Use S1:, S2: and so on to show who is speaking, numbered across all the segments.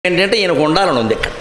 S1: ఏంటంటే ఈయనకు ఉండాలని ఉంది ఇక్కడ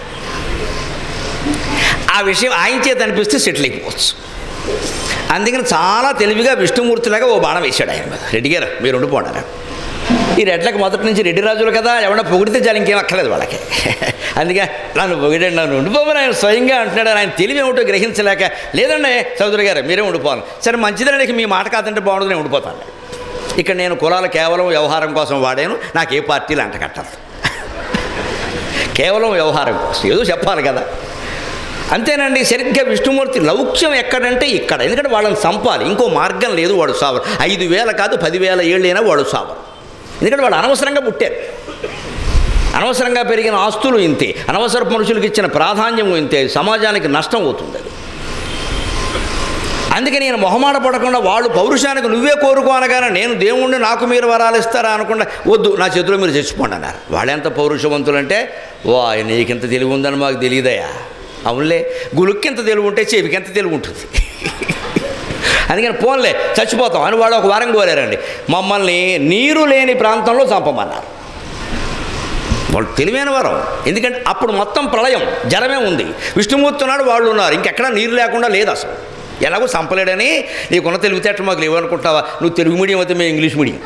S1: ఆ విషయం ఆయన చేత అనిపిస్తే సెటిల్ అయిపోవచ్చు అందుకని చాలా తెలివిగా విష్ణుమూర్తిలాగా ఓ బాణం వేశాడు ఆయన మీద రెడ్డి గారు మీరు ఉండిపోండారా ఈ రెడ్లకు మొదటి నుంచి రెడ్డి రాజులు కదా ఎవరైనా పొగిడితే చాలు ఇంకేం అక్కర్లేదు వాళ్ళకి అందుకే నన్ను పొగిడండి నన్ను ఉండిపోమని ఆయన స్వయంగా అంటున్నాడు ఆయన తెలివి ఏమిటో గ్రహించలేక లేదండి చౌదరి గారు మీరే ఉండిపోవాలి సరే మంచిదండి మీ మాట కాదంటే బాగుంటుంది నేను ఉండిపోతాను ఇక్కడ నేను కులాలు కేవలం వ్యవహారం కోసం వాడాను నాకు ఏ పార్టీలు అంటకట్టదు కేవలం వ్యవహారం కోసం ఏదో చెప్పాలి కదా అంతేనండి సరిగ్గా విష్ణుమూర్తి లౌక్యం ఎక్కడంటే ఇక్కడ ఎందుకంటే వాళ్ళని చంపాలి ఇంకో మార్గం లేదు వాడు సావరు ఐదు వేల కాదు పదివేల ఏళ్ళైనా వాడు సావరు ఎందుకంటే వాడు అనవసరంగా పుట్టారు అనవసరంగా పెరిగిన ఆస్తులు ఇంతే అనవసర మనుషులకు ఇచ్చిన ప్రాధాన్యం ఇంతే సమాజానికి నష్టం అవుతుంది అది అందుకే నేను మొహమాట పడకుండా వాళ్ళు పౌరుషానికి నువ్వే కోరుకో అనగానే నేను దేవుణ్ణి నాకు మీరు వరాలు ఇస్తారా అనకుండా వద్దు నా చేతిలో మీరు చచ్చిపోండి అన్నారు వాళ్ళెంత పౌరుషవంతులంటే వా నీకింత తెలివి ఉందని మాకు తెలియదయా అవునులే గులుక్కింత తెలివి ఉంటే చెవికి ఎంత తెలివి ఉంటుంది అందుకని పోన్లే చచ్చిపోతాం అని వాళ్ళు ఒక వారం కోరారండి మమ్మల్ని నీరు లేని ప్రాంతంలో చంపమన్నారు వాళ్ళు తెలివైన వరం ఎందుకంటే అప్పుడు మొత్తం ప్రళయం జలమే ఉంది విష్ణుమూర్తి ఉన్నాడు వాళ్ళు ఉన్నారు ఇంకెక్కడ నీరు లేకుండా లేదు అసలు ఎలాగో చంపలేడని నీకున్న తెలివితేటలు మాకు లేవనుకుంటావా నువ్వు తెలుగు మీడియం అయితే మేము ఇంగ్లీష్ మీడియం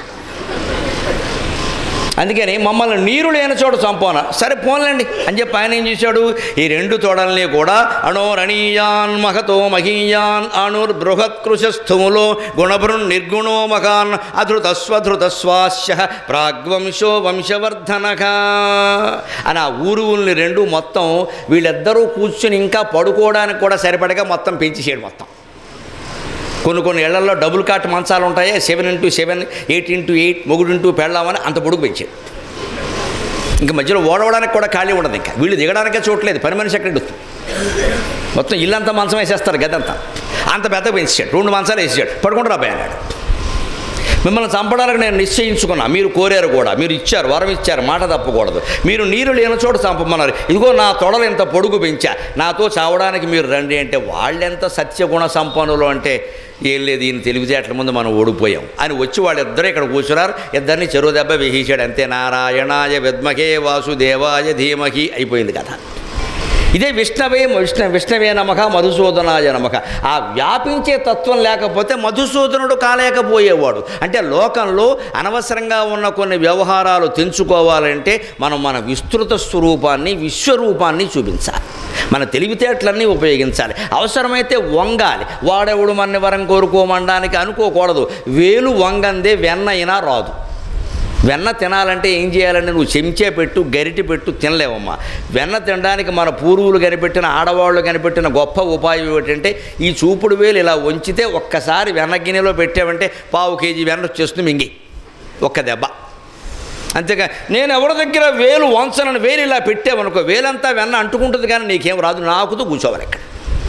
S1: అందుకని మమ్మల్ని నీరు లేని చోట చంపాన సరే పోన్లేండి అని చెప్పి ఆయన ఏం చేశాడు ఈ రెండు తోడల్ని కూడా అణోరణీయాన్ మహతో మహీయాన్ అణుర్ బృహత్కృశస్థుములో గుణభృన్ నిర్గుణో మగాన్ అధృతస్వధృతస్వాస్య ప్రాగ్వంశో వంశవర్ధనగా అని ఆ ఊరువుల్ని రెండు మొత్తం వీళ్ళిద్దరూ కూర్చుని ఇంకా పడుకోవడానికి కూడా సరిపడగా మొత్తం పెంచేసాడు మొత్తం కొన్ని కొన్ని ఇళ్లలో డబుల్ కాట్ మంచాలు ఉంటాయి seven into seven eight into eight మొగుడు ఇంటూ పెళ్ళామని అంత పొడుగు పెంచాడు ఇంకా మధ్యలో ఓడవడానికి కూడా ఖాళీ ఉండదు ఇంకా వీళ్ళు దిగడానికే చూడలేదు పని మనిషి ఎక్కడ వస్తుంది మొత్తం ఇల్లంతా మంచం వేసేస్తారు గదంతా అంత పెద్ద పెంచాడు రెండు మంచాలు వేసాడు పడుకుంటారు అబ్బాయి అన్నాడు మిమ్మల్ని చంపడానికి నేను నిశ్చయించుకున్నా మీరు కోరారు కూడా మీరు ఇచ్చారు వరం ఇచ్చారు మాట తప్పకూడదు మీరు నీరు లేని చోట చంపమన్నారు ఇదిగో నా తొడలు ఎంత పొడుగు పెంచా నాతో చావడానికి మీరు రండి అంటే వాళ్ళెంత సత్యగుణ సంపన్నులు అంటే ఏం లేదు ఈయన తెలివితేటల ముందు మనం ఓడిపోయాం అని వచ్చి వాళ్ళిద్దరూ ఇక్కడ కూర్చున్నారు ఇద్దరిని చెరువు దెబ్బ వేసేశాడు అంతే నారాయణాయ విద్మహే వాసుదేవాయ ధీమహి అయిపోయింది కదా ఇదే విష్ణవే విష్ణు విష్ణవే నమక మధుసూదనాయ నమక ఆ వ్యాపించే తత్వం లేకపోతే మధుసూదనుడు కాలేకపోయేవాడు అంటే లోకంలో అనవసరంగా ఉన్న కొన్ని వ్యవహారాలు తెంచుకోవాలంటే మనం మన విస్తృత స్వరూపాన్ని విశ్వరూపాన్ని చూపించాలి మన తెలివితేటలన్నీ ఉపయోగించాలి అవసరమైతే వంగాలి వాడెవడు మన వరం కోరుకోమనడానికి అనుకోకూడదు వేలు వంగందే వెన్నైనా రాదు వెన్న తినాలంటే ఏం చేయాలంటే నువ్వు చెంచా పెట్టు గరిటి పెట్టు తినలేవమ్మా వెన్న తినడానికి మన పూర్వులు కనిపెట్టిన ఆడవాళ్ళు కనిపెట్టిన గొప్ప ఉపాయం ఏమిటంటే ఈ చూపుడు వేలు ఇలా వంచితే ఒక్కసారి వెన్న గిన్నెలో పెట్టావంటే పావు కేజీ వెన్న వచ్చేస్తుంది మింగి ఒక్క దెబ్బ అంతేగా నేను ఎవరి దగ్గర వేలు వంచనని వేలు ఇలా పెట్టావనుకో వేలంతా వెన్న అంటుకుంటుంది కానీ నీకేం రాదు నాకుతూ కూర్చోవాలి ఇక్కడ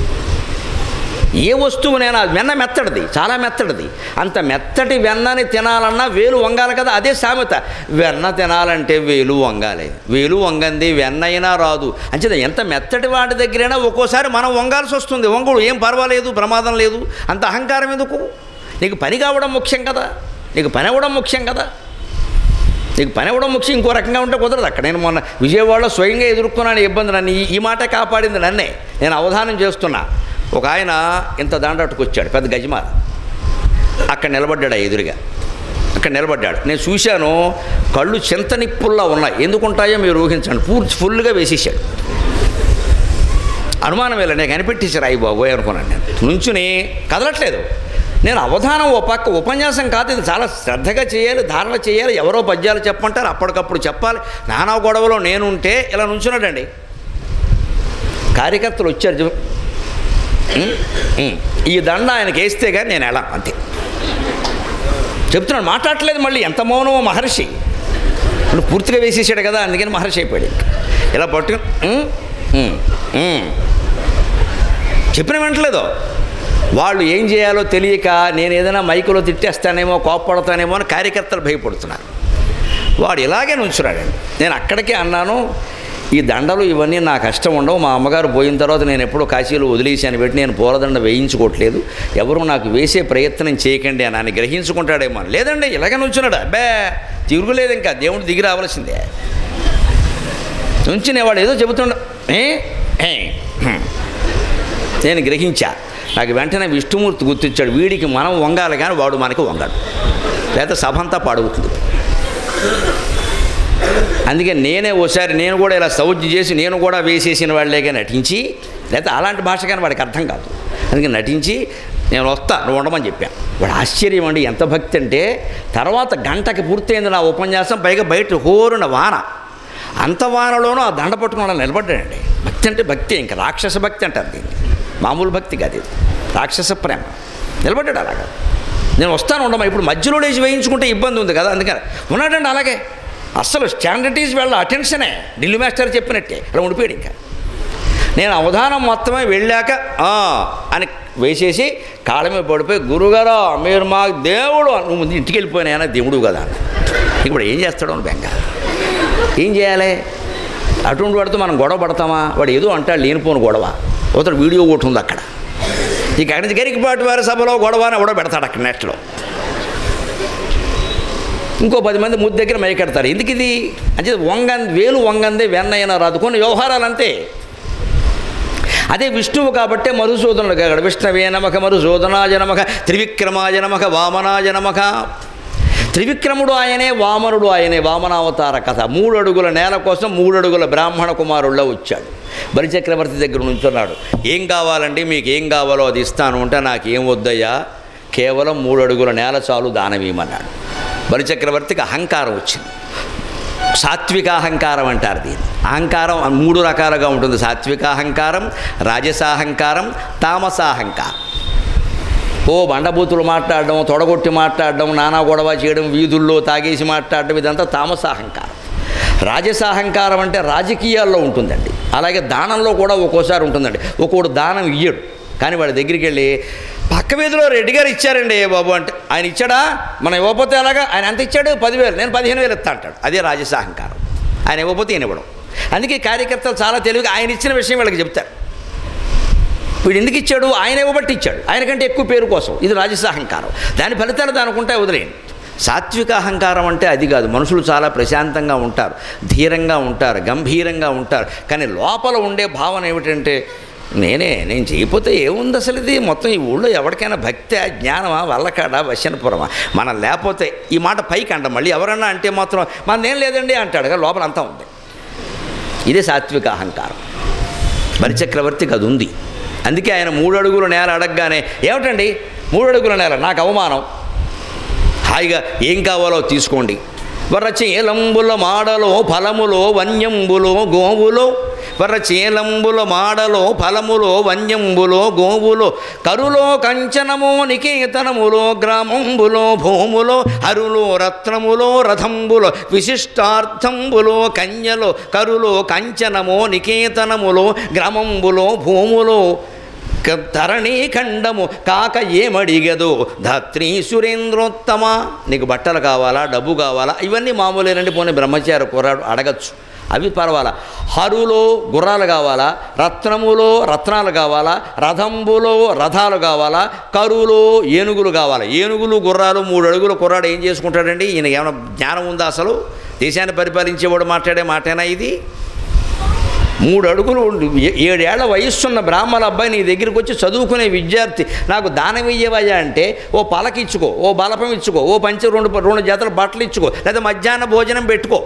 S1: ఏ వస్తువునైనా వెన్న మెత్తడిది చాలా మెత్తడిది అంత మెత్తటి వెన్నని తినాలన్నా వేలు వంగాలి కదా అదే సామెత వెన్న తినాలంటే వేలు వంగాలి వేలు వంగంది వెన్న అయినా రాదు అంచేత ఎంత మెత్తటి వాటి దగ్గరైనా ఒక్కోసారి మనం వంగాల్సి వస్తుంది వంగుడు ఏం పర్వాలేదు ప్రమాదం లేదు అంత అహంకారం ఎందుకు నీకు పని కావడం ముఖ్యం కదా నీకు పని అవ్వడం ముఖ్యం కదా నీకు పని అవ్వడం ముఖ్యం ఇంకో రకంగా ఉంటే కుదరదు అక్కడ నేను మొన్న విజయవాడలో స్వయంగా ఎదుర్కొన్నాను ఇబ్బంది నన్ను ఈ- ఈ మాట కాపాడింది నన్నే నేను అవధానం చేస్తున్నా ఒక ఆయన ఇంత దాండట్టుకు వచ్చాడు పెద్ద గజమాల అక్కడ నిలబడ్డాడు ఆ ఎదురుగా అక్కడ నిలబడ్డాడు నేను చూశాను కళ్ళు చింత నిప్పుల్లా ఉన్నాయి ఎందుకుంటాయో మీరు ఊహించండి పూర్తి ఫుల్గా వేసేసాడు అనుమానం వెళ్ళ నేను కనిపెట్టేశారు అయ్యి బాబోయ్ అనుకున్నాను నేను నుంచుని కదలట్లేదు నేను అవధానం ఓ పక్క ఉపన్యాసం కాదు ఇది చాలా శ్రద్ధగా చేయాలి ధారణ చేయాలి ఎవరో పద్యాలు చెప్పంటారు అప్పటికప్పుడు చెప్పాలి నానా గొడవలో నేను ఉంటే ఇలా నుంచున్నాడండి కార్యకర్తలు వచ్చారు చూ- ఉం? ఉం. ఈ దండ ఆయనకి వేస్తే కానీ నేను ఎలా అంతే చెప్తున్నాను మాట్లాడట్లేదు మళ్ళీ ఎంత మౌనమో మహర్షి ఇప్పుడు పూర్తిగా వేసేసాడు కదా అందుకని మహర్షి అయిపోయాడు ఇంకా. ఇలా పట్టుకుని ఉం? ఉం. ఉం. చెప్పిన వెంటలేదు వాళ్ళు ఏం చేయాలో తెలియక నేను ఏదైనా మైకులో తిట్టేస్తానేమో కోప్పడతానేమో అని కార్యకర్తలు భయపడుతున్నారు వాడు ఇలాగే నుంచున్నాడండి నేను అక్కడికే అన్నాను ఈ దండలు ఇవన్నీ నా కష్టం ఉండవు మా అమ్మగారు పోయిన తర్వాత నేను ఎప్పుడో కాశీలో వదిలేసాను పెట్టి నేను పూలదండ వేయించుకోవట్లేదు ఎవరు నాకు వేసే ప్రయత్నం చేయకండి అని ఆయన గ్రహించుకుంటాడేమో అని. లేదండి ఇలాగే నుంచున్నాడు అబ్బే తిరుగులేదు ఇంకా దేవుడు దిగి రావాల్సిందే ఉంచిన వాడు ఏదో చెబుతుండ ఏ? ఏ? హ్మ్. నేను గ్రహించా నాకు వెంటనే విష్ణుమూర్తి గుర్తించాడు వీడికి మనం వంగాలి కానీ వాడు మనకి వంగాడు లేకపోతే సభంతా పాడవుతుంది అందుకే నేనే ఓసారి నేను కూడా ఇలా సౌజ్ఞ చేసి నేను కూడా వేసేసిన వాళ్ళేగా నటించి లేకపోతే అలాంటి భాష కానీ వాడికి అర్థం కాదు అందుకే నటించి నేను వస్తా నువ్వు ఉండమని చెప్పాను వాడు ఆశ్చర్యం అండి ఎంత భక్తి అంటే తర్వాత గంటకి పూర్తయింది నా ఉపన్యాసం పైగా బయట హోరున వాన అంత వానలోనూ ఆ దండ పట్టుకుని అలా నిలబడ్డాడండి భక్తి అంటే భక్తి ఇంకా రాక్షస భక్తి అంటారు దీన్ని మామూలు భక్తి కాదు ఇది రాక్షస ప్రేమ నిలబడ్డాడు అలాగా నేను వస్తాను ఉండమా ఇప్పుడు మధ్యలో లేచి వేయించుకుంటే ఇబ్బంది ఉంది కదా అందుకని ఉన్నాడండి అలాగే అస్సలు స్టాండర్డీస్ వెళ్ళ అటెన్షనే ఢిల్లీ మాస్టర్ చెప్పినట్టే అలా ఉండిపోయాడు ఇంకా నేను అవధానం మొత్తమే వెళ్ళాక "ఆ" అని వేసేసి కాళ్ళ మీద పడిపోయి గురుగారా మీరు మా దేవుడు నువ్వు ముందు ఇంటికి వెళ్ళిపోయినా దేవుడు కదా ఇప్పుడు ఏం చేస్తాడు అని బెంగ ఏం చేయాలి అటువంటి వాడితో మనం గొడవ పడతామా వాడు ఏదో అంటాడు లేనిపోను గొడవ ఒకటి వీడియో ఒకటి ఉంది అక్కడ ఇక అక్కడి నుంచి గరికపాటి వారి సభలో గొడవ అని ఎవడో పెడతాడు అక్కడ నెట్లో ఇంకో పది మంది ముద్దు దగ్గర మైకెడతారు ఎందుకు ఇది అంటే వంగన్ వేలు వంగందే వెన్నైనా రాదు కొన్ని వ్యవహారాలు అంతే అదే విష్ణువు కాబట్టే మధుసూదనుడు కాగడు విష్ణవే నమక మధుసూదనాయ నమక త్రివిక్రమాయ నమక వామనాయ నమక త్రివిక్రముడు ఆయనే వామనుడు ఆయనే వామనావతార కథ మూడు అడుగుల నేల కోసం మూడు అడుగుల బ్రాహ్మణ కుమారుల్లో వచ్చాడు బలిచక్రవర్తి దగ్గర నుంచున్నాడు ఏం కావాలండి మీకు ఏం కావాలో అది ఇస్తాను అంటే నాకు ఏం వద్దయ్యా కేవలం మూడు అడుగుల నేల చాలు దానవీయమన్నాడు బలిచక్రవర్తికి అహంకారం వచ్చింది సాత్విక అహంకారం అంటారు దీన్ని అహంకారం మూడు రకాలుగా ఉంటుంది సాత్విక అహంకారం రాజసాహంకారం తామసాహంకారం ఓ బండబూతులు మాట్లాడడం తొడగొట్టి మాట్లాడడం నానా గొడవ చేయడం వీధుల్లో తాగేసి మాట్లాడడం ఇదంతా తామసాహంకారం రాజసాహంకారం అంటే రాజకీయాల్లో ఉంటుందండి అలాగే దానంలో కూడా ఒక్కోసారి ఉంటుందండి ఒక్కోడు దానం ఇయ్యడు కానీ వాడి దగ్గరికి వెళ్ళి పక్క వీధిలో రెడ్డి గారు ఇచ్చారండి ఏ బాబు అంటే ఆయన ఇచ్చాడా మనం ఇవ్వకపోతే అలాగా ఆయన ఎంత ఇచ్చాడు పదివేలు నేను పదిహేను వేలు ఇస్తా అంటాడు అదే రాజసాహంకారం ఆయన ఇవ్వకపోతే ఈయన ఇవ్వడం అందుకే కార్యకర్తలు చాలా తెలివిగా ఆయన ఇచ్చిన విషయం వీళ్ళకి చెప్తారు వీడు ఎందుకు ఇచ్చాడు ఆయన ఇవ్వబట్టి ఇచ్చాడు ఆయనకంటే ఎక్కువ పేరు కోసం ఇది రాజసాహంకారం దాని ఫలితాలు దానికి ఉంటాయి వదిలేయండి సాత్విక అహంకారం అంటే అది కాదు మనుషులు చాలా ప్రశాంతంగా ఉంటారు ధీరంగా ఉంటారు గంభీరంగా ఉంటారు కానీ లోపల ఉండే భావన ఏమిటంటే నేనే నేను చేయకపోతే ఏముంది అసలు ఇది మొత్తం ఈ ఊళ్ళో ఎవరికైనా భక్తి జ్ఞానమా వల్లకాడ వశనపురమా మనం లేకపోతే ఈ మాట పైకి అంట మళ్ళీ ఎవరన్నా అంటే మాత్రం మనదేం లేదండి అంటాడు కానీ లోపల అంతా ఉంది ఇదే సాత్విక అహంకారం బలిచక్రవర్తికి అది ఉంది అందుకే ఆయన మూడు అడుగుల నేల అడగగానే ఏమిటండి మూడు అడుగుల నేల నాకు అవమానం హాయిగా ఏం కావాలో తీసుకోండి వరచేలంబుల మాడలో ఫలములో వన్యంబులో గోవులో వరచేలంబుల మాడలో ఫలములో వన్యంబులో గోవులో కరులో కంచనమో నికేతనములో గ్రామంబులో భూములో హరులో రత్నములో రథంబులో విశిష్టార్థంబులో కన్యలో కరులో కంచనమో నికేతనములో గ్రామంబులో భూములో క- ధరణీ ఖండము కాక ఏమడిగదు ధత్రి సురేంద్రోత్తమ నీకు బట్టలు కావాలా డబ్బు కావాలా ఇవన్నీ మామూలేనండి పోనీ బ్రహ్మచారి కుర్రాడు అడగచ్చు అవి పర్వాలా హరులో గుర్రాలు కావాలా రత్నములో రత్నాలు కావాలా రథంబులో రథాలు కావాలా కరువులో ఏనుగులు కావాలా ఏనుగులు గుర్రాలు మూడు అడుగుల కుర్రాడు ఏం చేసుకుంటాడండి ఈయన ఏమైనా జ్ఞానం ఉందా అసలు దేశాన్ని పరిపాలించేవాడు మాట్లాడే మాటేనా ఇది మూడు అడుగులు ఉండి ఏ- ఏడేళ్ల వయస్సున్న బ్రాహ్మణ అబ్బాయి నీ దగ్గరికి వచ్చి చదువుకునే విద్యార్థి నాకు దానం ఇయ్యవయ్యా అంటే ఓ పలక ఇచ్చుకో ఓ బలపం ఇచ్చుకో ఓ పంచ రెండు రెండు జతల బట్టలు ఇచ్చుకో లేదా మధ్యాహ్న భోజనం పెట్టుకో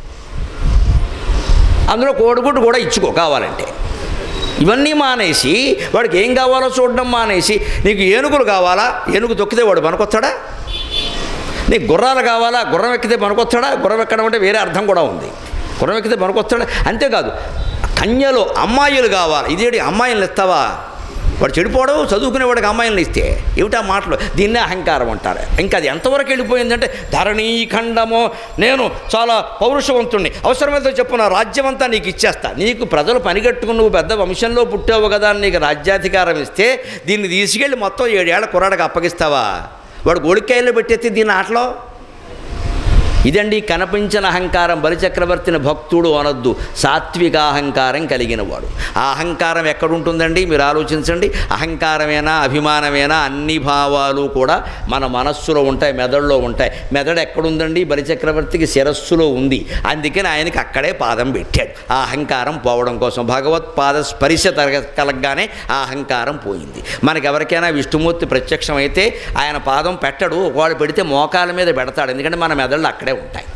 S1: అందులో కోడిగుడ్డు కూడా ఇచ్చుకో కావాలంటే ఇవన్నీ మానేసి వాడికి ఏం కావాలో చూడడం మానేసి నీకు ఏనుగులు కావాలా ఏనుగు తొక్కితే వాడు పనికొస్తాడా నీకు గుర్రాలు కావాలా గుర్రం ఎక్కితే పనికొస్తాడా గుర్రం ఎక్కడం అంటే వేరే అర్థం కూడా ఉంది గుర్రం ఎక్కితే పనికొస్తాడా అంతేకాదు కన్యలో అమ్మాయిలు కావాలి ఇదేంటి అమ్మాయిలను ఇస్తావా వాడు చెడిపోవడం చదువుకునేవాడికి అమ్మాయిలను ఇస్తే ఏమిటా మాటలు దీన్నే అహంకారం అంటారు ఇంకా అది ఎంతవరకు వెళ్ళిపోయిందంటే ధరణీ ఖండమో నేను చాలా పౌరుషవంతుణ్ణి అవసరమైతే చెప్పు నా రాజ్యం అంతా నీకు ఇచ్చేస్తా నీకు ప్రజలు పనిగట్టుకుని నువ్వు పెద్ద వంశంలో పుట్టావు కదా అని నీకు రాజ్యాధికారం ఇస్తే దీన్ని తీసుకెళ్ళి మొత్తం ఏడేళ్ల కుర్రాడికి అప్పగిస్తావా వాడు గోడికాయల్లో పెట్టేస్తే దీని ఆటలో ఇదండి కనిపించిన అహంకారం బలిచక్రవర్తిని భక్తుడు అనొద్దు సాత్విక అహంకారం కలిగిన వాడు ఆ అహంకారం ఎక్కడుంటుందండి మీరు ఆలోచించండి అహంకారమేనా అభిమానమేనా అన్ని భావాలు కూడా మన మనస్సులో ఉంటాయి మెదడులో ఉంటాయి మెదడు ఎక్కడుందండి బలిచక్రవర్తికి శిరస్సులో ఉంది అందుకని ఆయనకి అక్కడే పాదం పెట్టాడు ఆ అహంకారం పోవడం కోసం భగవత్ పాద స్పరిశ తరగ కలగగానే ఆ అహంకారం పోయింది మనకి ఎవరికైనా విష్ణుమూర్తి ప్రత్యక్షం అయితే ఆయన పాదం పెట్టడు వాడు పెడితే మోకాల మీద పెడతాడు ఎందుకంటే మన మెదళ్ళు అక్కడే ఉంటాయి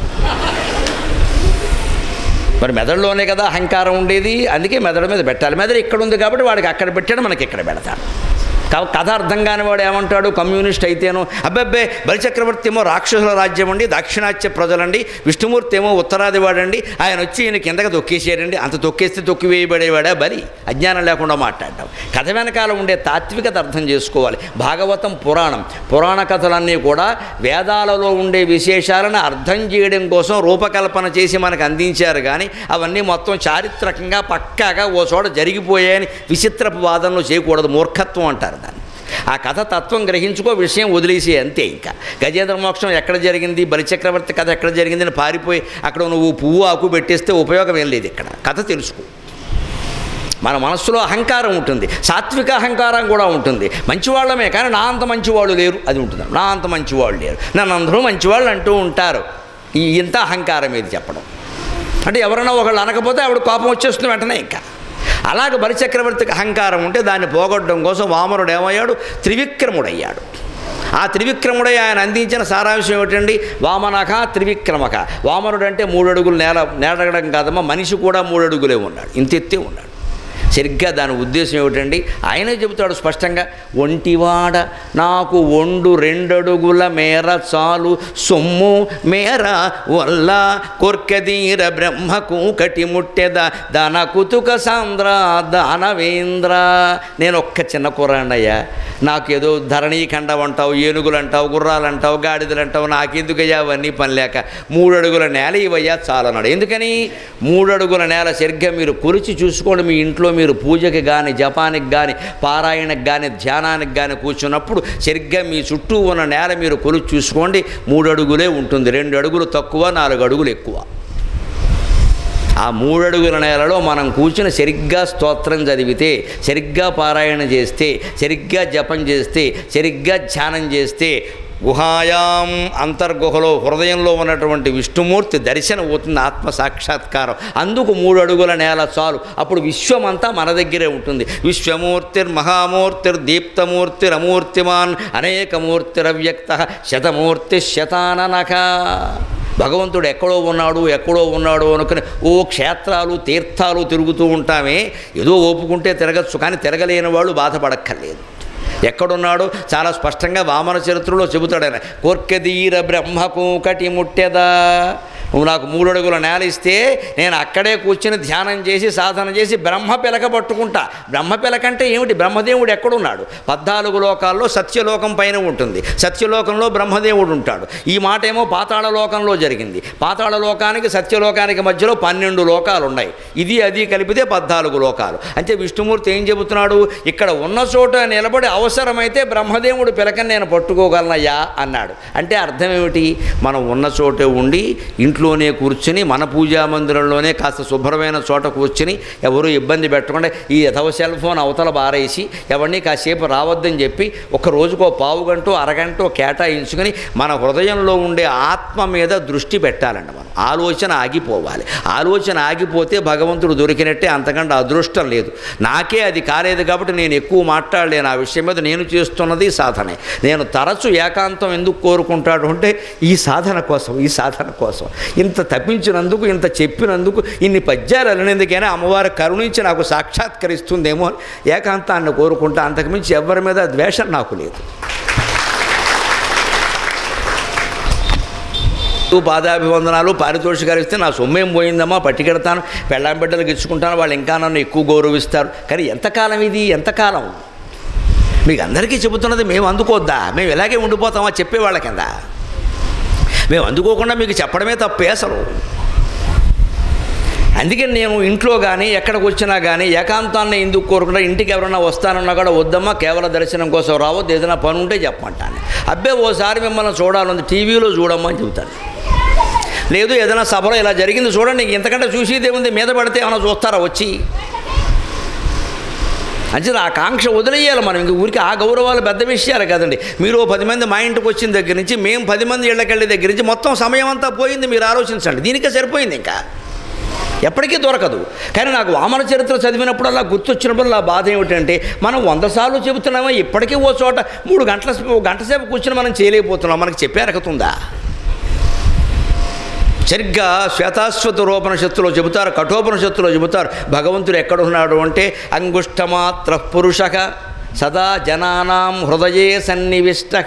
S1: మరి మెదడులోనే కదా అహంకారం ఉండేది అందుకే మెదడు మీద పెట్టాలి మెదడు ఇక్కడ ఉంది కాబట్టి వాడికి అక్కడ పెట్టాడు మనకి ఇక్కడ పెడతాడు కా- కథ అర్థం కాని వాడు ఏమంటాడు కమ్యూనిస్ట్ అయితేను అబ్బబ్బే బలిచక్రవర్తి ఏమో రాక్షసుల రాజ్యం అండి దాక్షిణాత్య ప్రజలండి విష్ణుమూర్తి ఏమో ఉత్తరాది వాడండి ఆయన వచ్చి ఈయన కిందకి తొక్కేసాడండి అంత తొక్కేస్తే తొక్కి వేయబడేవాడా బలి అజ్ఞానం లేకుండా మాట్లాడడం కథ వెనకాల ఉండే తాత్వికత అర్థం చేసుకోవాలి భాగవతం పురాణం పురాణ కథలన్నీ కూడా వేదాలలో ఉండే విశేషాలను అర్థం చేయడం కోసం రూపకల్పన చేసి మనకు అందించారు కానీ అవన్నీ మొత్తం చారిత్రకంగా పక్కాగా ఓ చోట జరిగిపోయాయని విచిత్రపు వాదనలు చేయకూడదు మూర్ఖత్వం అంటారు దాన్ని ఆ కథ తత్వం గ్రహించుకో విషయం వదిలేసి అంతే ఇంకా గజేంద్ర మోక్షం ఎక్కడ జరిగింది బలిచక్రవర్తి కథ ఎక్కడ జరిగింది అని పారిపోయి అక్కడ నువ్వు పువ్వు ఆకు పెట్టేస్తే ఉపయోగం ఏం లేదు ఇక్కడ కథ తెలుసుకో మన మనస్సులో అహంకారం ఉంటుంది సాత్విక అహంకారం కూడా ఉంటుంది మంచివాళ్ళమే కానీ నా అంత మంచివాళ్ళు లేరు అది ఉంటుంది నా అంత మంచివాళ్ళు లేరు నన్ను అందరూ మంచివాళ్ళు అంటూ ఉంటారు ఈ ఇంత అహంకారం ఇది చెప్పడం అంటే ఎవరైనా ఒకళ్ళు అనకపోతే ఆవిడ కోపం వచ్చేస్తుంది వెంటనే ఇంకా అలాగ బలిచక్రవర్తికి అహంకారం ఉంటే దాన్ని పోగొట్టడం కోసం వామనుడు ఏమయ్యాడు త్రివిక్రముడయ్యాడు ఆ త్రివిక్రముడై ఆయన అందించిన సారాంశం ఏమిటండి వామనక త్రివిక్రమక వామనుడు అంటే మూడు అడుగులు నేల నేడగడం కాదమ్మా మనిషి కూడా మూడు అడుగులే ఉన్నాడు ఇంతెత్తే ఉన్నాడు సరిగ్గా దాని ఉద్దేశం ఏమిటండి ఆయనే చెబుతాడు స్పష్టంగా ఒంటివాడ నాకు ఒండు రెండడుగుల మేర చాలు సొమ్ము మేర వల్ల కొర్కదీర బ్రహ్మకు కటి ముట్టెద దాన కుతుక సాంద్ర దానవేంద్ర నేను ఒక్క చిన్న కుర్రాండయ్యా నాకు ఏదో ధరణీ ఖండం అంటావు ఏనుగులు అంటావు గుర్రాలు అంటావు గాడిదలు అంటావు నాకెందుకయ్యా అవన్నీ పని లేక మూడు అడుగుల నేల ఇవయ్యా చాలన్నాడు ఎందుకని మూడు అడుగుల నేల సరిగ్గా మీరు కొలిచి చూసుకోండి మీ ఇంట్లో మీరు పూజకి కానీ జపానికి కానీ పారాయణకి కానీ ధ్యానానికి కానీ కూర్చున్నప్పుడు సరిగ్గా మీ చుట్టూ ఉన్న నేల మీరు కొలిచి చూసుకోండి మూడు అడుగులే ఉంటుంది రెండు అడుగులు తక్కువ నాలుగు అడుగులు ఎక్కువ ఆ మూడడుగుల నేలలో మనం కూర్చుని సరిగ్గా స్తోత్రం చదివితే సరిగ్గా పారాయణ చేస్తే సరిగ్గా జపం చేస్తే సరిగ్గా ధ్యానం చేస్తే గుహాయాం అంతర్గుహలో హృదయంలో ఉన్నటువంటి విష్ణుమూర్తి దర్శనం అవుతుంది ఆత్మ సాక్షాత్కారం అందుకు మూడు అడుగుల నేల చాలు అప్పుడు విశ్వమంతా మన దగ్గరే ఉంటుంది విశ్వమూర్తిర్ మహామూర్తిర్ దీప్తమూర్తిర్ అమూర్తిమాన్ అనేకమూర్తిరవ్యక్త శతమూర్తి శతాననక భగవంతుడు ఎక్కడో ఉన్నాడు ఎక్కడో ఉన్నాడు అనుకుని ఓ క్షేత్రాలు తీర్థాలు తిరుగుతూ ఉంటామే ఏదో ఓపుకుంటే తిరగచ్చు కానీ తిరగలేని వాళ్ళు బాధపడక్కర్లేదు ఎక్కడున్నాడు చాలా స్పష్టంగా వామన చరిత్రలో చెబుతాడు ఆయన కోర్కెదీర బ్రహ్మకు కటి ముట్టెదా నువ్వు నాకు మూడు అడుగుల నేల ఇస్తే నేను అక్కడే కూర్చుని ధ్యానం చేసి సాధన చేసి బ్రహ్మ పిలక పట్టుకుంటా బ్రహ్మ పిలక అంటే ఏమిటి బ్రహ్మదేవుడు ఎక్కడున్నాడు పద్నాలుగు లోకాల్లో సత్యలోకం పైన ఉంటుంది సత్యలోకంలో బ్రహ్మదేవుడు ఉంటాడు ఈ మాట ఏమో పాతాళ లోకంలో జరిగింది పాతాళ లోకానికి సత్యలోకానికి మధ్యలో పన్నెండు లోకాలు ఉన్నాయి ఇది అది కలిపితే పద్నాలుగు లోకాలు అంటే విష్ణుమూర్తి ఏం చెబుతున్నాడు ఇక్కడ ఉన్న చోట నిలబడి అవసరమైతే బ్రహ్మదేవుడు పిలకని నేను పట్టుకోగలనయ్యా అన్నాడు అంటే అర్థం ఏమిటి మనం ఉన్న చోటే ఉండి ఇంట్లోనే కూర్చుని మన పూజా మందిరంలోనే కాస్త శుభ్రమైన చోట కూర్చుని ఎవరు ఇబ్బంది పెట్టకుండా ఈ యథవ సెల్ ఫోన్ అవతల బారేసి ఎవరిని కాసేపు రావద్దని చెప్పి ఒక రోజుకో పావు గంట అరగంట కేటాయించుకొని మన హృదయంలో ఉండే ఆత్మ మీద దృష్టి పెట్టాలండి మనం ఆలోచన ఆగిపోవాలి ఆలోచన ఆగిపోతే భగవంతుడు దొరికినట్టే అంతకంటే అదృష్టం లేదు నాకే అది కాలేదు కాబట్టి నేను ఎక్కువ మాట్లాడలేను ఆ విషయం మీద నేను చేస్తున్నది సాధనే నేను తరచు ఏకాంతం ఎందుకు కోరుకుంటాడు అంటే ఈ సాధన కోసం ఈ సాధన కోసం ఇంత తప్పించినందుకు ఇంత చెప్పినందుకు ఇన్ని పద్యాలు అలనేందుకైనా అమ్మవారు కరుణించి నాకు సాక్షాత్కరిస్తుందేమో అని ఏకాంతాన్ని కోరుకుంటా అంతకుమించి ఎవరి మీద ద్వేషం నాకు లేదు పాదాభివందనాలు పారితోషికాలు ఇస్తే నా సొమ్మేం పోయిందమ్మా పట్టుకెడతాను పెళ్ళాం బిడ్డలకు ఇచ్చుకుంటాను వాళ్ళు ఇంకా నన్ను ఎక్కువ గౌరవిస్తారు కానీ ఎంతకాలం ఇది ఎంతకాలం మీకు అందరికీ చెబుతున్నది మేము అందుకోద్దా మేము ఇలాగే ఉండిపోతామా చెప్పేవాళ్ళ కింద మేము అందుకోకుండా మీకు చెప్పడమే తప్పే అసలు అందుకని నేను ఇంట్లో కానీ ఎక్కడికి వచ్చినా కానీ ఏకాంతాన్ని ఎందుకు కోరుకుంటా ఇంటికి ఎవరైనా వస్తానన్నా కూడా వద్దమ్మా కేవల దర్శనం కోసం రావద్దు ఏదైనా పని ఉంటే చెప్పమంటాను అబ్బే ఓసారి మిమ్మల్ని చూడాలంది టీవీలో చూడమ్మా అని చెబుతాను లేదు ఏదైనా సభలో ఇలా జరిగింది చూడండి ఇంక ఇంతకంటే చూసేది ఏముంది మీద పడితే ఏమైనా చూస్తారా వచ్చి అంచేది ఆ కాంక్ష వదిలేయాలి మనం ఇంక ఊరికి ఆ గౌరవాలు పెద్ద విషయాలు కదండి మీరు ఓ పది మంది మా ఇంటికి వచ్చిన దగ్గర నుంచి మేము పది మంది ఇళ్ళకెళ్ళే దగ్గర నుంచి మొత్తం సమయం అంతా పోయింది మీరు ఆలోచించండి దీనికే సరిపోయింది ఇంకా ఎప్పటికీ దొరకదు కానీ నాకు వామన చరిత్ర చదివినప్పుడల్లా గుర్తొచ్చినప్పుడల్లా బాధ ఏమిటంటే మనం వంద సార్లు చెబుతున్నామో ఇప్పటికీ ఓ చోట మూడు గంటల ఓ గంట సేపు కూర్చుని మనం చేయలేకపోతున్నాం మనకి చెప్పే అర్హతుందా సరిగ్గా శ్వేతాశ్వత రూపనిషత్తులో చెబుతారు కఠోపనిషత్తులో చెబుతారు భగవంతుడు ఎక్కడున్నాడు అంటే అంగుష్టమాత్ర పురుషక సదా జనానాం హృదయే సన్నివిష్టక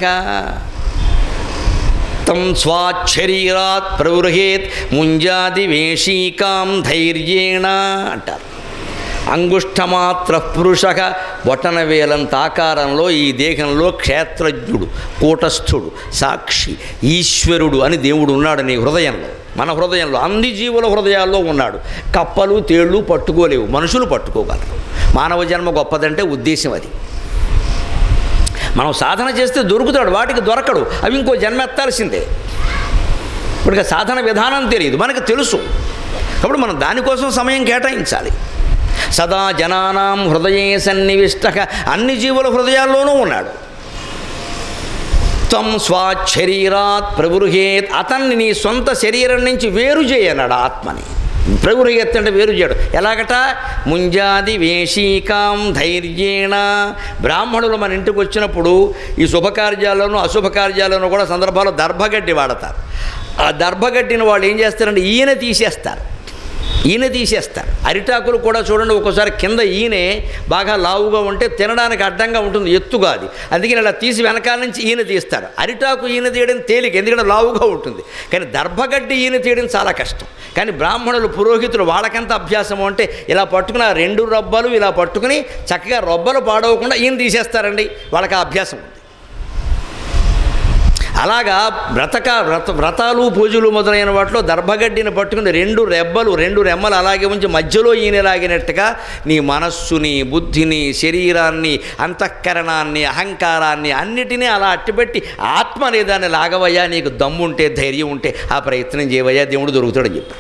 S1: తం స్వాశరీరాత్ ప్రవృహేత్ ముంజాది వేషీకాం ధైర్యేణ అంటారు అంగుష్టమాత్ర పురుషక బొటన వేలంత ఆకారంలో ఈ దేహంలో క్షేత్రజ్ఞుడు కూటస్థుడు సాక్షి ఈశ్వరుడు అని దేవుడు ఉన్నాడు నీ హృదయంలో మన హృదయంలో అన్ని జీవుల హృదయాల్లో ఉన్నాడు కప్పలు తేళ్ళు పట్టుకోలేవు మనుషులు పట్టుకోగలరు మానవ జన్మ గొప్పదంటే ఉద్దేశం అది మనం సాధన చేస్తే దొరుకుతాడు వాటికి దొరకడు అవి ఇంకో జన్మ ఎత్తాల్సిందే ఇప్పుడు సాధన విధానం తెలియదు మనకు తెలుసు కాబట్టి మనం దానికోసం సమయం కేటాయించాలి సదా జనానాం హృదయే సన్నివిష్టక అన్ని జీవుల హృదయాల్లోనూ ఉన్నాడు త్వం స్వాశరీరాత్ ప్రవృహేత్ అతన్ని నీ సొంత శరీరం నుంచి వేరు చేయన్నాడు ఆత్మని ప్రవృహేత్ అంటే వేరు చేయడు ఎలాగట ముంజాది వేషీకాం ధైర్యేణ బ్రాహ్మణులు మన ఇంటికి వచ్చినప్పుడు ఈ శుభకార్యాల్లోనూ అశుభకార్యాల్లోనూ కూడా సందర్భాల్లో దర్భగడ్డి వాడతారు ఆ దర్భగడ్డిని వాళ్ళు ఏం చేస్తారంటే ఈయన తీసేస్తారు ఈయన తీసేస్తారు అరిటాకులు కూడా చూడండి ఒక్కోసారి కింద ఈయనే బాగా లావుగా ఉంటే తినడానికి అడ్డంగా ఉంటుంది ఎత్తుగా అది అందుకని ఇలా తీసి వెనకాల నుంచి ఈయన తీస్తారు అరిటాకు ఈయన తీయడం తేలిక ఎందుకంటే లావుగా ఉంటుంది కానీ దర్భగడ్డి ఈయన తీయడం చాలా కష్టం కానీ బ్రాహ్మణులు పురోహితులు వాళ్ళకెంత అభ్యాసం అంటే ఇలా పట్టుకుని ఆ రెండు రొబ్బలు ఇలా పట్టుకుని చక్కగా రొబ్బలు పాడవకుండా ఈయన తీసేస్తారండి వాళ్ళకి ఆ అభ్యాసం ఉంది అలాగా వ్రతక వ్రత వ్రతాలు పూజలు మొదలైన వాటిలో దర్భగడ్డిని పట్టుకుని రెండు రెబ్బలు రెండు రెమ్మలు అలాగే ఉంచి మధ్యలో ఈయన లాగినట్టుగా నీ మనస్సుని బుద్ధిని శరీరాన్ని అంతఃకరణాన్ని అహంకారాన్ని అన్నిటినీ అలా అట్టిపెట్టి ఆత్మ అనేదాన్ని లాగవయ్యా నీకు దమ్ముంటే ధైర్యం ఉంటే ఆ ప్రయత్నం చేయవయ్యా దేవుడు దొరుకుతాడని చెప్పి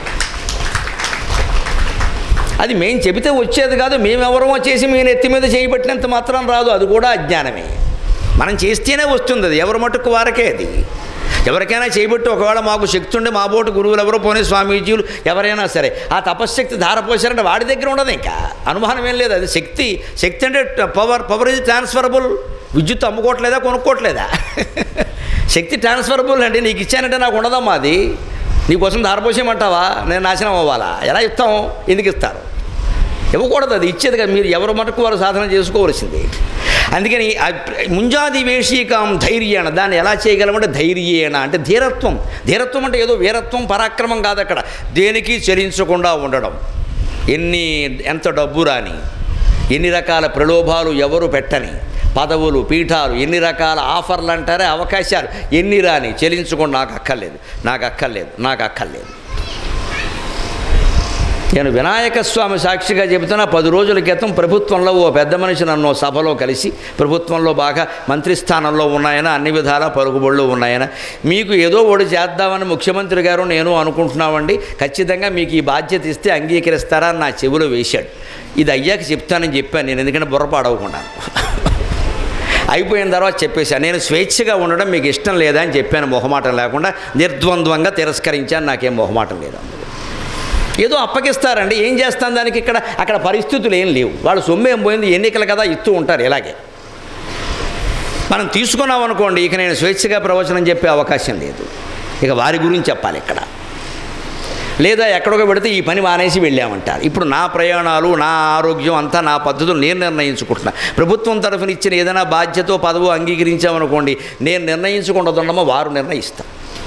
S1: అది మేము చెబితే వచ్చేది కాదు మేమెవరమో చేసి మీ నెత్తి మీద చేయబట్టినంత మాత్రం రాదు అది కూడా అజ్ఞానమే మనం చేస్తేనే వస్తుంది అది ఎవరి మటుకు వారకే అది ఎవరికైనా చేయబట్టి ఒకవేళ మాకు శక్తి ఉండే మా బోటు గురువులు ఎవరో పోనీ స్వామీజీలు ఎవరైనా సరే ఆ తపశ్శక్తి ధారపోసారంటే వాడి దగ్గర ఉండదు ఇంకా అనుమానం ఏం లేదు అది శక్తి శక్తి అంటే పవర్ పవర్ ఇది ట్రాన్స్ఫరబుల్ విద్యుత్ అమ్ముకోవట్లేదా కొనుక్కోవట్లేదా శక్తి ట్రాన్స్ఫరబుల్ అండి నీకు ఇచ్చానంటే నాకు ఉండదమ్మా అది నీకోసం ధారపోసేయమంటావా నేను నాశనం అవ్వాలా ఎలా ఇస్తాం ఎందుకు ఇస్తారు ఇవ్వకూడదు అది ఇచ్చేది కదా మీరు ఎవరి మటుకు వారు సాధన చేసుకోవలసింది అందుకని ఆ ముంజాది వేషీకాం ధైర్యేణ దాన్ని ఎలా చేయగలమంటే ధైర్యేణ అంటే ధీరత్వం ధీరత్వం అంటే ఏదో వీరత్వం పరాక్రమం కాదు అక్కడ దేనికి చలించకుండా ఉండడం ఎన్ని ఎంత డబ్బు రాని ఎన్ని రకాల ప్రలోభాలు ఎవరు పెట్టని పదవులు పీఠాలు ఎన్ని రకాల ఆఫర్లు అంటారే అవకాశాలు ఎన్ని రాని చెల్లించకుండా నాకు అక్కర్లేదు నాకు అక్కర్లేదు నాకు అక్కర్లేదు నేను వినాయక స్వామి సాక్షిగా చెబుతున్నా పది రోజుల క్రితం ప్రభుత్వంలో ఓ పెద్ద మనిషి నన్ను ఓ సభలో కలిసి ప్రభుత్వంలో బాగా మంత్రి స్థానంలో ఉన్నాయన అన్ని విధాల పరుగుబళ్ళు ఉన్నాయన మీకు ఏదో ఒకటి చేద్దామని ముఖ్యమంత్రి గారు నేను అనుకుంటున్నామండి ఖచ్చితంగా మీకు ఈ బాధ్యత ఇస్తే అంగీకరిస్తారా అని నా చెవిలో వేశాడు ఇది అయ్యాక చెప్తానని చెప్పాను నేను ఎందుకంటే బుర్రపాడవకుండా అయిపోయిన తర్వాత చెప్పేశాను నేను స్వేచ్ఛగా ఉండడం మీకు ఇష్టం లేదా అని చెప్పాను మొహమాటం లేకుండా నిర్ద్వంద్వంగా తిరస్కరించాను నాకేం మొహమాటం లేదు అందులో ఏదో అప్పగిస్తారండి ఏం చేస్తాను దానికి ఇక్కడ అక్కడ పరిస్థితులు ఏం లేవు వాళ్ళు సొమ్ము ఏం పోయింది ఎన్నికలు కదా ఇస్తూ ఉంటారు ఇలాగే మనం తీసుకున్నాం అనుకోండి ఇక నేను స్వేచ్ఛగా ప్రవచనం చెప్పే అవకాశం లేదు ఇక వారి గురించి చెప్పాలి ఇక్కడ లేదా ఎక్కడికో పెడితే ఈ పని మానేసి వెళ్ళామంటారు ఇప్పుడు నా ప్రయాణాలు నా ఆరోగ్యం అంతా నా పద్ధతులు నేను నిర్ణయించుకుంటున్నా ప్రభుత్వం తరఫున ఇచ్చిన ఏదైనా బాధ్యత పదవు అంగీకరించామనుకోండి నేను నిర్ణయించుకుంటుండమో వారు నిర్ణయిస్తారు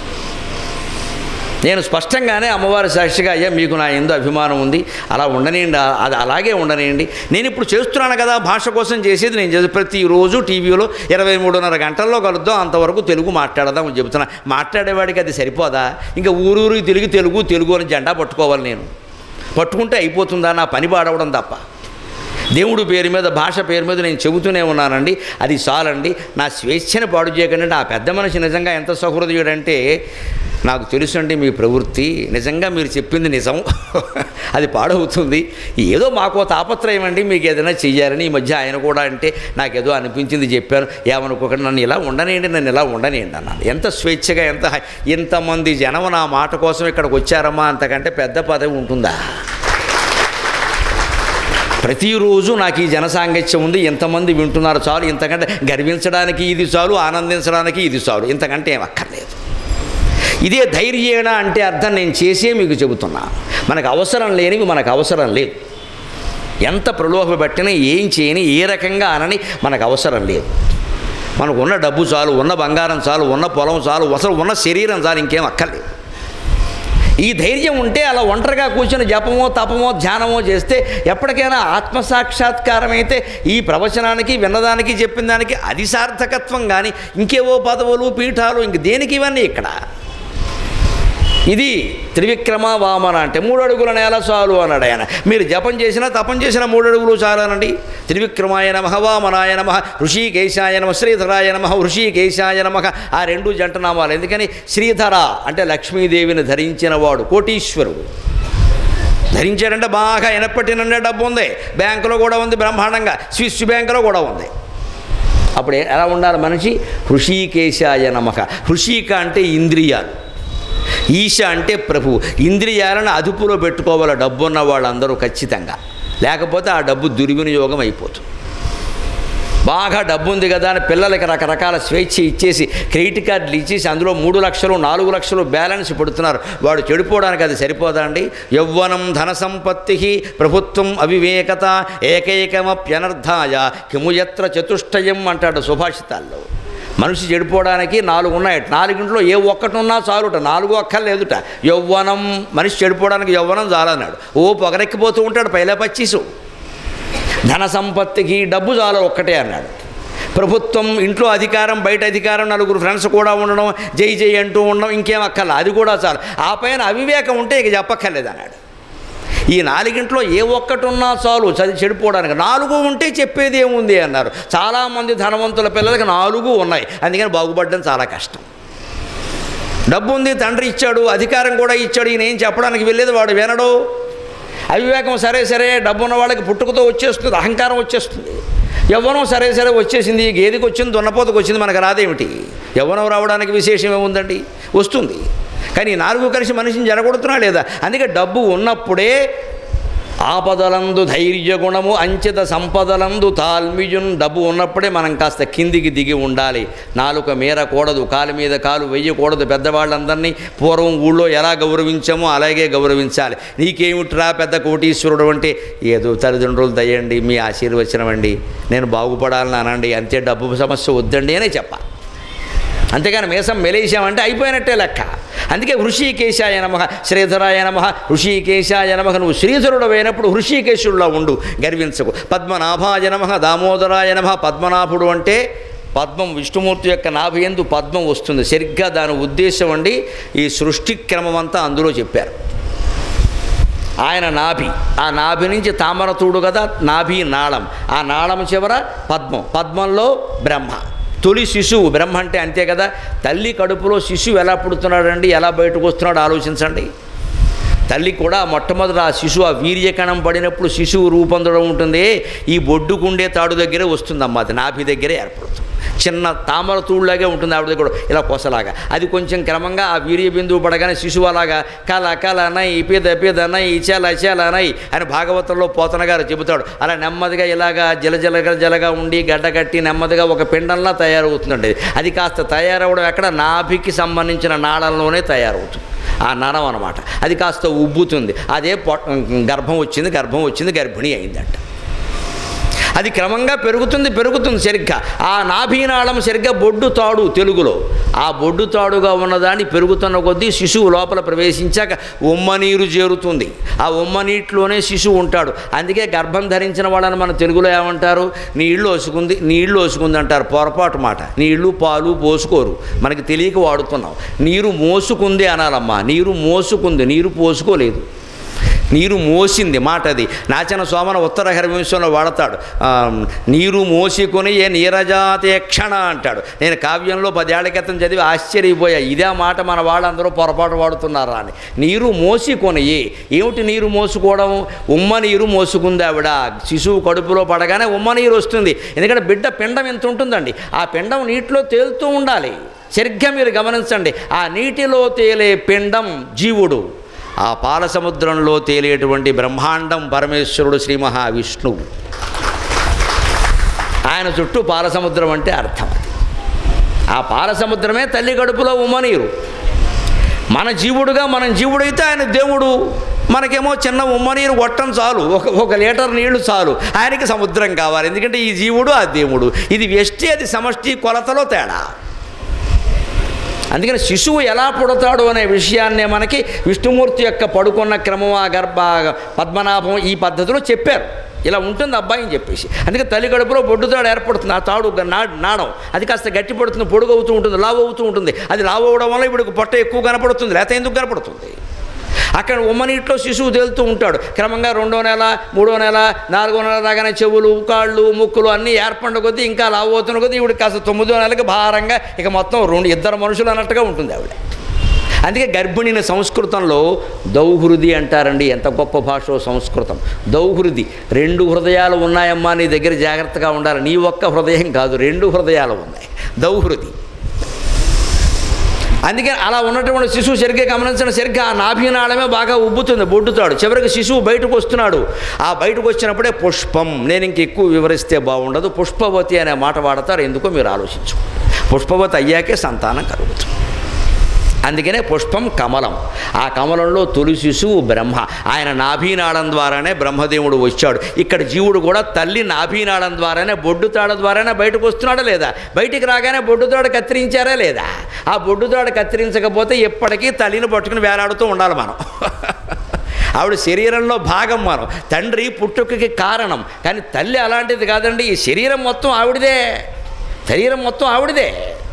S1: నేను స్పష్టంగానే అమ్మవారి సాక్షిగా అయ్యా మీకు నా ఎందు అభిమానం ఉంది అలా ఉండనియండి అది అలాగే ఉండనియండి నేను ఇప్పుడు చేస్తున్నాను కదా భాష కోసం చేసేది నేను చేసి ప్రతిరోజు టీవీలో ఇరవై మూడున్నర గంటల్లో కలుద్దాం అంతవరకు తెలుగు మాట్లాడదాం అని చెబుతున్నా మాట్లాడేవాడికి అది సరిపోదా ఇంకా ఊరూరికి తెలుగు తెలుగు తెలుగు అని జెండా పట్టుకోవాలి నేను పట్టుకుంటే అయిపోతుందా నా పని పాడవడం తప్ప దేవుడు పేరు మీద భాష పేరు మీద నేను చెబుతూనే ఉన్నానండి అది చాలండి నా స్వేచ్ఛను పాడు చేయకండి ఆ పెద్ద మనిషి నిజంగా ఎంత సహృదయుడంటే నాకు తెలుసండి మీ ప్రవృత్తి నిజంగా మీరు చెప్పింది నిజం అది పాడవుతుంది ఏదో మాకు తాపత్రయం అండి మీకు ఏదైనా చెయ్యాలని ఈ మధ్య ఆయన కూడా అంటే నాకేదో అనిపించింది చెప్పాను ఏమనుకోకండి నన్ను ఇలా ఉండనేయండి నన్ను ఇలా ఉండనేయండి అన్నాను ఎంత స్వేచ్ఛగా ఎంత హై- ఇంతమంది జనం నా మాట కోసం ఇక్కడికి వచ్చారమ్మా అంతకంటే పెద్ద పదవి ఉంటుందా ప్రతిరోజు నాకు ఈ జనసాంగత్యం ఉంది ఎంతమంది వింటున్నారు చాలు ఇంతకంటే గర్వించడానికి ఇది చాలు ఆనందించడానికి ఇది చాలు ఇంతకంటే ఏం అక్కర్లేదు ఇదే ధైర్యేణ అంటే అర్థం నేను చేసే మీకు చెబుతున్నా మనకు అవసరం లేనివి మనకు అవసరం లేదు ఎంత ప్రలోభ పెట్టినా ఏం చేయని ఏ రకంగా అనని మనకు అవసరం లేదు మనకు ఉన్న డబ్బు చాలు ఉన్న బంగారం చాలు ఉన్న పొలం చాలు అసలు ఉన్న శరీరం చాలు ఇంకేం అక్కర్లేదు ఈ ధైర్యం ఉంటే అలా ఒంటరిగా కూర్చొని జపమో తపమో ధ్యానమో చేస్తే ఎప్పటికైనా ఆత్మసాక్షాత్కారం అయితే ఈ ప్రవచనానికి విన్నదానికి చెప్పిన దానికి అది సార్థకత్వం కానీ ఇంకేవో పదవులు పీఠాలు ఇంక దేనికి ఇవన్నీ ఇక్కడ ఇది త్రివిక్రమ వామన అంటే మూడు అడుగుల నేల చాలు అన్నాడు ఆయన మీరు జపం చేసినా తపం చేసిన మూడు అడుగులు చాలనండి త్రివిక్రమాయ నమ వామనాయ నమ ఋషికేశాయ నమ శ్రీధరాయ నమ ఋషికేశాయ నమ ఆ రెండు జంట నామాలు ఎందుకని శ్రీధర అంటే లక్ష్మీదేవిని ధరించిన వాడు కోటీశ్వరుడు ధరించాడంటే బాగా ఎనప్పటి నుండే డబ్బు ఉంది బ్యాంకులో కూడా ఉంది బ్రహ్మాండంగా స్విస్ బ్యాంకులో కూడా ఉంది అప్పుడు ఎలా ఉండాలి మనిషి హృషికేశాయ నమక హృషిక అంటే ఇంద్రియాలు ఈశ అంటే ప్రభు ఇంద్రియాలను అదుపులో పెట్టుకోవాలి డబ్బు ఉన్న వాళ్ళందరూ ఖచ్చితంగా లేకపోతే ఆ డబ్బు దుర్వినియోగం అయిపోతుంది బాగా డబ్బు ఉంది కదా అని పిల్లలకి రకరకాల స్వేచ్ఛ ఇచ్చేసి క్రెడిట్ కార్డులు ఇచ్చేసి అందులో మూడు లక్షలు నాలుగు లక్షలు బ్యాలెన్స్ పెడుతున్నారు వాడు చెడిపోవడానికి అది సరిపోదా అండి యవ్వనం ధన సంపత్తి ప్రభుత్వం అవివేకత ఏకైకమప్యనర్థాయ కిముయత్ర చతుష్టయం అంటాడు సుభాషితాల్లో మనిషి చెడిపోవడానికి నాలుగు ఉన్నాయి నాలుగింట్లో ఏ ఒక్కటి ఉన్నా చాలుట నాలుగు అక్కర్లేదుట యవ్వనం మనిషి చెడిపోవడానికి యవ్వనం చాలన్నాడు ఓ పొగరెక్కిపోతూ ఉంటాడు పైలా పచ్చీసు ధన సంపత్తికి డబ్బు చాలా ఒక్కటే అన్నాడు ప్రభుత్వం ఇంట్లో అధికారం బయట అధికారం నలుగురు ఫ్రెండ్స్ కూడా ఉండడం జై జై అంటూ ఉండడం ఇంకేం అక్కర్ల అది కూడా చాలు ఆ పైన అవివేకం ఉంటే ఇక చెప్పక్కర్లేదు అన్నాడు ఈ నాలుగింట్లో ఏ ఒక్కటి ఉన్నా చాలు చదివి చెడిపోవడానికి నాలుగు ఉంటే చెప్పేది ఏముంది అన్నారు చాలామంది ధనవంతుల పిల్లలకి నాలుగు ఉన్నాయి అందుకని బాగుపడడం చాలా కష్టం డబ్బు ఉంది తండ్రి ఇచ్చాడు అధికారం కూడా ఇచ్చాడు ఈయన ఏం చెప్పడానికి వెళ్ళేది వాడు వినడు అవివేకం సరే సరే డబ్బు ఉన్న వాళ్ళకి పుట్టుకతో వచ్చేస్తుంది అహంకారం వచ్చేస్తుంది యవ్వనం సరే సరే వచ్చేసింది గేదెకి వచ్చింది దున్నపోతకు వచ్చింది మనకు రాదేమిటి యవ్వనం రావడానికి విశేషం ఏముందండి వస్తుంది కానీ ఈ నాలుగు కలిసి మనిషిని జరగొడుతున్నా లేదా అందుకే డబ్బు ఉన్నప్పుడే ఆపదలందు ధైర్య గుణము అంచెత సంపదలందు తాల్మియున్ డబ్బు ఉన్నప్పుడే మనం కాస్త కిందికి దిగి ఉండాలి నాలుక మేరకూడదు కాలు మీద కాలు వెయ్యకూడదు పెద్దవాళ్ళందరినీ పూర్వం ఊళ్ళో ఎలా గౌరవించామో అలాగే గౌరవించాలి నీకేమిట్రా పెద్ద కోటీశ్వరుడు అంటే ఏదో తల్లిదండ్రులు దయండి మీ ఆశీర్వచనం అండి నేను బాగుపడాలని అనండి అంతే డబ్బు సమస్య వద్దండి అనే చెప్పాలి అంతేగాని మేసం మెలేసామంటే అయిపోయినట్టే లెక్క అందుకే హృషికేశాయ నమ శ్రీధరాయ నమ హృషికేశాయ నమ నువ్వు శ్రీధరుడు అయినప్పుడు హృషికేశుడిలో ఉండు గర్వించకు పద్మనాభాయ నమ దామోదరాయ నమ పద్మనాభుడు అంటే పద్మం విష్ణుమూర్తి యొక్క నాభియందు పద్మం వస్తుంది సరిగ్గా దాని ఉద్దేశం అండి ఈ సృష్టి క్రమం అంతా అందులో చెప్పారు ఆయన నాభి ఆ నాభి నుంచి తామర తూడు కదా నాభి నాళం ఆ నాళం చివర పద్మం పద్మంలో బ్రహ్మ తొలి శిశువు బ్రహ్మ అంటే అంతే కదా తల్లి కడుపులో శిశువు ఎలా పుడుతున్నాడండి ఎలా బయటకు వస్తున్నాడు ఆలోచించండి తల్లి కూడా మొట్టమొదట ఆ శిశువు ఆ వీర్యకణం పడినప్పుడు శిశువు రూపొందడం ఉంటుంది ఈ బొడ్డుకుండే తాడు దగ్గరే వస్తుందమ్మా అది నాభి దగ్గరే ఏర్పడుతుంది చిన్న తామర తూళ్ళలాగే ఉంటుంది ఆవిడ దగ్గర ఇలా కొసలాగా అది కొంచెం క్రమంగా ఆ వీర్య బిందువు పడగానే శిశువు అలాగా కల కల అనై ఇపేద ఇపేద అనై ఇచాల ఇచాల అనై అని భాగవతంలో పోతన గారు చెబుతాడు అలా నెమ్మదిగా ఇలాగా జలజలగా జలగా ఉండి గడ్డగట్టి నెమ్మదిగా ఒక పిండంలా తయారవుతుందండి అది కాస్త తయారవడం ఎక్కడ నాభికి సంబంధించిన నాళంలోనే తయారవుతుంది ఆ నరం అనమాట అది కాస్త ఉబ్బుతుంది అదే పొ గర్భం వచ్చింది గర్భం వచ్చింది గర్భిణి అయిందంట అది క్రమంగా పెరుగుతుంది పెరుగుతుంది సరిగ్గా ఆ నాభీనాళం సరిగ్గా బొడ్డు తాడు తెలుగులో ఆ బొడ్డు తాడుగా ఉన్నదాన్ని పెరుగుతున్న కొద్దీ శిశువు లోపల ప్రవేశించాక ఉమ్మ నీరు చేరుతుంది ఆ ఉమ్మ నీటిలోనే శిశువు ఉంటాడు అందుకే గర్భం ధరించిన వాళ్ళని మన తెలుగులో ఏమంటారు నీళ్లు వసుకుంది నీళ్లు వసుకుంది అంటారు పొరపాటు మాట నీళ్లు పాలు పోసుకోరు మనకి తెలియక వాడుతున్నాం నీరు మోసుకుంది అనాలమ్మా నీరు మోసుకుంది నీరు పోసుకోలేదు నీరు మోసింది మాట అది నాచన సోమన ఉత్తర హరివంశంలో వాడతాడు ఆ, నీరు మోసికొని ఏ నీరజాతే క్షణ అంటాడు నేను కావ్యంలో పదేళ్ల క్రితం చదివి ఆశ్చర్యపోయా ఇదే మాట మన వాళ్ళందరూ పొరపాటు వాడుతున్నారా అని నీరు మోసికొని ఏమిటి నీరు మోసుకోవడం ఉమ్మ నీరు మోసుకుంది ఆవిడ శిశువు కడుపులో పడగానే ఉమ్మ నీరు వస్తుంది ఎందుకంటే బిడ్డ పిండం ఎంత ఉంటుందండి ఆ పిండం నీటిలో తేలుతూ ఉండాలి సరిగ్గా మీరు గమనించండి ఆ నీటిలో తేలే పిండం జీవుడు ఆ పాల సముద్రంలో తేలేటువంటి బ్రహ్మాండం పరమేశ్వరుడు శ్రీ మహావిష్ణువు ఆయన చుట్టూ పాల సముద్రం అంటే అర్థం ఆ పాల సముద్రమే తల్లి కడుపులో ఉమ్మనీరు మన జీవుడుగా మనం జీవుడైతే ఆయన దేవుడు మనకేమో చిన్న ఉమ్మనీరు కొట్టం చాలు ఒక ఒక లీటర్ నీళ్లు చాలు ఆయనకి సముద్రం కావాలి ఎందుకంటే ఈ జీవుడు ఆ దేవుడు ఇది వ్యష్టి అది సమష్టి కొలతలో తేడా అందుకని శిశువు ఎలా పుడతాడు అనే విషయాన్నే మనకి విష్ణుమూర్తి యొక్క పడుకున్న క్రమం ఆ గర్భ పద్మనాభం ఈ పద్ధతిలో చెప్పారు ఇలా ఉంటుంది అబ్బాయి అని చెప్పేసి అందుకే తల్లి కడుపులో బొడ్డుతాడు ఏర్పడుతుంది ఆ తాడు గ- నా నాడం అది కాస్త గట్టి పడుతుంది పొడుగు అవుతూ ఉంటుంది లావు అవుతూ ఉంటుంది అది లావు అవడం వల్ల ఇప్పుడు పొట్ట ఎక్కువ కనపడుతుంది లేకపోతే ఎందుకు కనపడుతుంది అక్కడ ఉమ్మనీటిలో శిశువు తేలుతూ ఉంటాడు క్రమంగా రెండో నెల మూడో నెల నాలుగో నెల రాగానే చెవులు కాళ్ళు ముక్కులు అన్నీ ఏర్పడిన కొద్దీ ఇంకా లావు అవుతున్న కొద్దీ ఇవిడ కాస్త తొమ్మిదో నెలకి భారంగా ఇక మొత్తం రెండు ఇద్దరు మనుషులు అన్నట్టుగా ఉంటుంది ఆవిడ అందుకే గర్భిణిని సంస్కృతంలో దౌహృది అంటారండి ఎంత గొప్ప భాషో సంస్కృతం దౌహృది రెండు హృదయాలు ఉన్నాయమ్మా నీ దగ్గర జాగ్రత్తగా ఉండాలి నీ ఒక్క హృదయం కాదు రెండు హృదయాలు ఉన్నాయి దౌహృది అందుకే అలా ఉన్నటువంటి శిశువు సరిగ్గా గమనించిన సరిగ్గా ఆ నాభినాళమే బాగా ఉబ్బుతుంది బొడ్డుతాడు చివరికి శిశువు బయటకు వస్తున్నాడు ఆ బయటకు వచ్చినప్పుడే పుష్పం నేను ఇంక ఎక్కువ వివరిస్తే బాగుండదు పుష్పవతి అనే మాట వాడతారు ఎందుకో మీరు ఆలోచించు పుష్పవతి అయ్యాకే సంతానం కలుగుతుంది అందుకనే పుష్పం కమలం ఆ కమలంలో తొలి శిశువు బ్రహ్మ ఆయన నాభీనాళం ద్వారానే బ్రహ్మదేవుడు వచ్చాడు ఇక్కడ జీవుడు కూడా తల్లి నాభీనాళం ద్వారానే బొడ్డుతాడ ద్వారానే బయటకు వస్తున్నాడా లేదా బయటికి రాగానే బొడ్డుతాడు కత్తిరించారా లేదా ఆ బొడ్డుతాడు కత్తిరించకపోతే ఎప్పటికీ తల్లిని పట్టుకుని వేలాడుతూ ఉండాలి మనం ఆవిడ శరీరంలో భాగం మనం తండ్రి పుట్టుకకి కారణం కానీ తల్లి అలాంటిది కాదండి ఈ శరీరం మొత్తం ఆవిడదే శరీరం మొత్తం ఆవిడదే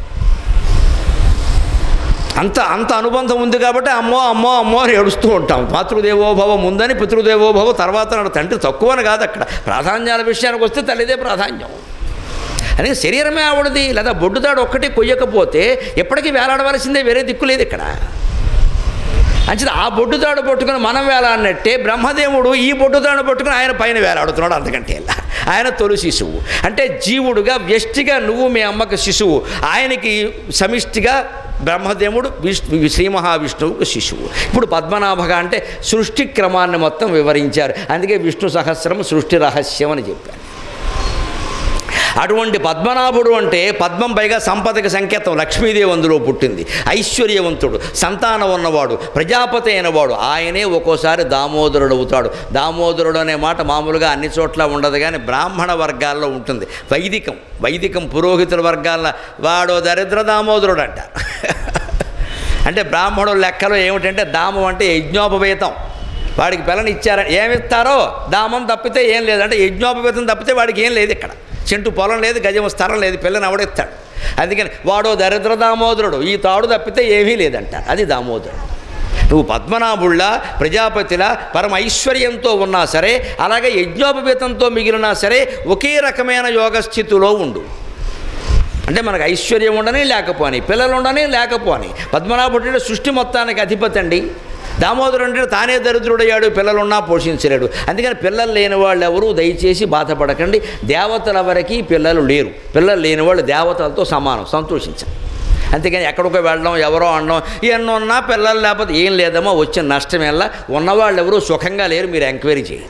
S1: అంత అంత అనుబంధం ఉంది కాబట్టి అమ్మో అమ్మో అమ్మో అని ఏడుస్తూ ఉంటాం మాతృదేవోభవ ముందని పితృదేవోభవ తర్వాత నాడు తండ్రి తక్కువని కాదు అక్కడ ప్రాధాన్యాల విషయానికి వస్తే తల్లిదే ప్రాధాన్యం అందుకే శరీరమే ఆవిడది లేదా బొడ్డుదాడు ఒక్కటి కొయ్యకపోతే ఎప్పటికీ వేలాడవలసిందే వేరే దిక్కు లేదు ఇక్కడ అంచేది ఆ బొడ్డుదాడు పట్టుకుని మనం వేలాడినట్టే బ్రహ్మదేవుడు ఈ బొడ్డుదాడు పట్టుకుని ఆయన పైన వేలాడుతున్నాడు అంతకంటే ఇలా. ఆయన తొలి శిశువు అంటే జీవుడుగా వ్యష్టిగా నువ్వు మీ అమ్మకు శిశువు ఆయనకి సమిష్టిగా బ్రహ్మదేవుడు విష్ణు శ్రీ మహావిష్ణువుకు శిశువు ఇప్పుడు పద్మనాభగా అంటే సృష్టి క్రమాన్ని మొత్తం వివరించారు అందుకే విష్ణు సహస్రం సృష్టి రహస్యం అని చెప్పారు అటువంటి పద్మనాభుడు అంటే పద్మం పైగా సంపదకి సంకేతం లక్ష్మీదేవి అందులో పుట్టింది ఐశ్వర్యవంతుడు సంతానం ఉన్నవాడు ప్రజాపతి అయినవాడు ఆయనే ఒక్కోసారి దామోదరుడు అవుతాడు దామోదరుడు అనే మాట మామూలుగా అన్ని చోట్ల ఉండదు కానీ బ్రాహ్మణ వర్గాల్లో ఉంటుంది వైదికం వైదికం పురోహితుల వర్గాల్లో వాడో దరిద్ర దామోదరుడు అంట అంటే బ్రాహ్మణుల లెక్కలో ఏమిటంటే దామం అంటే యజ్ఞోపవేతం వాడికి పిల్లని ఇచ్చారని ఏమిస్తారో దామం తప్పితే ఏం లేదు అంటే యజ్ఞోపవేతం తప్పితే వాడికి ఏం లేదు ఇక్కడ చెంటు పొలం లేదు గజం స్థలం లేదు పిల్లని అవడెత్తాడు అందుకని వాడో దరిద్ర దామోదరుడు ఈ తాడు తప్పితే ఏమీ లేదంట అది దామోదరుడు నువ్వు పద్మనాభుళ్ళ ప్రజాపతిలా పరమ ఐశ్వర్యంతో ఉన్నా సరే అలాగే యజ్ఞోపవేతంతో మిగిలినా సరే ఒకే రకమైన యోగస్థితిలో ఉండు అంటే మనకు ఐశ్వర్యం ఉండని లేకపోని పిల్లలు ఉండని లేకపోని పద్మనాభుడు సృష్టి మొత్తానికి అధిపతి అండి దామోదరుడు అంటే తానే దరిద్రుడయ్యాడు పిల్లలున్నా పోషించలేడు అందుకని పిల్లలు లేని వాళ్ళు ఎవరు దయచేసి బాధపడకండి దేవతల వరకు పిల్లలు లేరు పిల్లలు లేని వాళ్ళు దేవతలతో సమానం సంతోషించండి అంతేగాని ఎక్కడికో వెళ్ళడం ఎవరో అనడం ఎన్నో ఉన్నా పిల్లలు లేకపోతే ఏం లేదమ్మా వచ్చిన నష్టం వల్ల ఉన్నవాళ్ళు ఎవరు సుఖంగా లేరు మీరు ఎంక్వైరీ చేయండి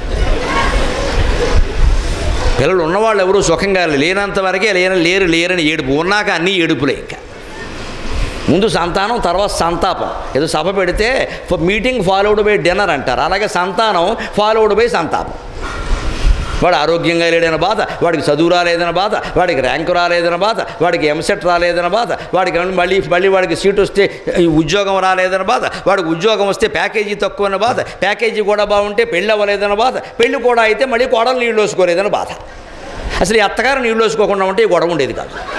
S1: పిల్లలు ఉన్నవాళ్ళు ఎవరు సుఖంగా లేనంత వరకే లేని లేరు లేరని ఏడుపు ఉన్నాక అన్నీ ఏడుపులే ఇంకా ముందు సంతానం తర్వాత సంతాపం ఏదో సభ పెడితే మీటింగ్ ఫాలోడ్ బై డిన్నర్ అంటారు అలాగే సంతానం ఫాలోడ్ బై సంతాపం వాడు ఆరోగ్యంగా లేడని బాధ వాడికి చదువు రాలేదన్న బాధ వాడికి ర్యాంకు రాలేదన్న బాధ వాడికి ఎంసెట్ రాలేదన్న బాధ వాడికి మళ్ళీ మళ్ళీ వాడికి సీట్ వస్తే ఈ ఉద్యోగం రాలేదన్న బాధ వాడికి ఉద్యోగం వస్తే ప్యాకేజీ తక్కువ అన్న బాధ ప్యాకేజీ కూడా బాగుంటే పెళ్ళి అవ్వలేదన్న బాధ పెళ్ళి కూడా అయితే మళ్ళీ కోడలు నీళ్ళు వేసుకోలేదన్న బాధ అసలు ఈ అత్తగారు నీళ్ళు వేసుకోకుండా ఉంటే ఈ గొడవ ఉండేది కాదు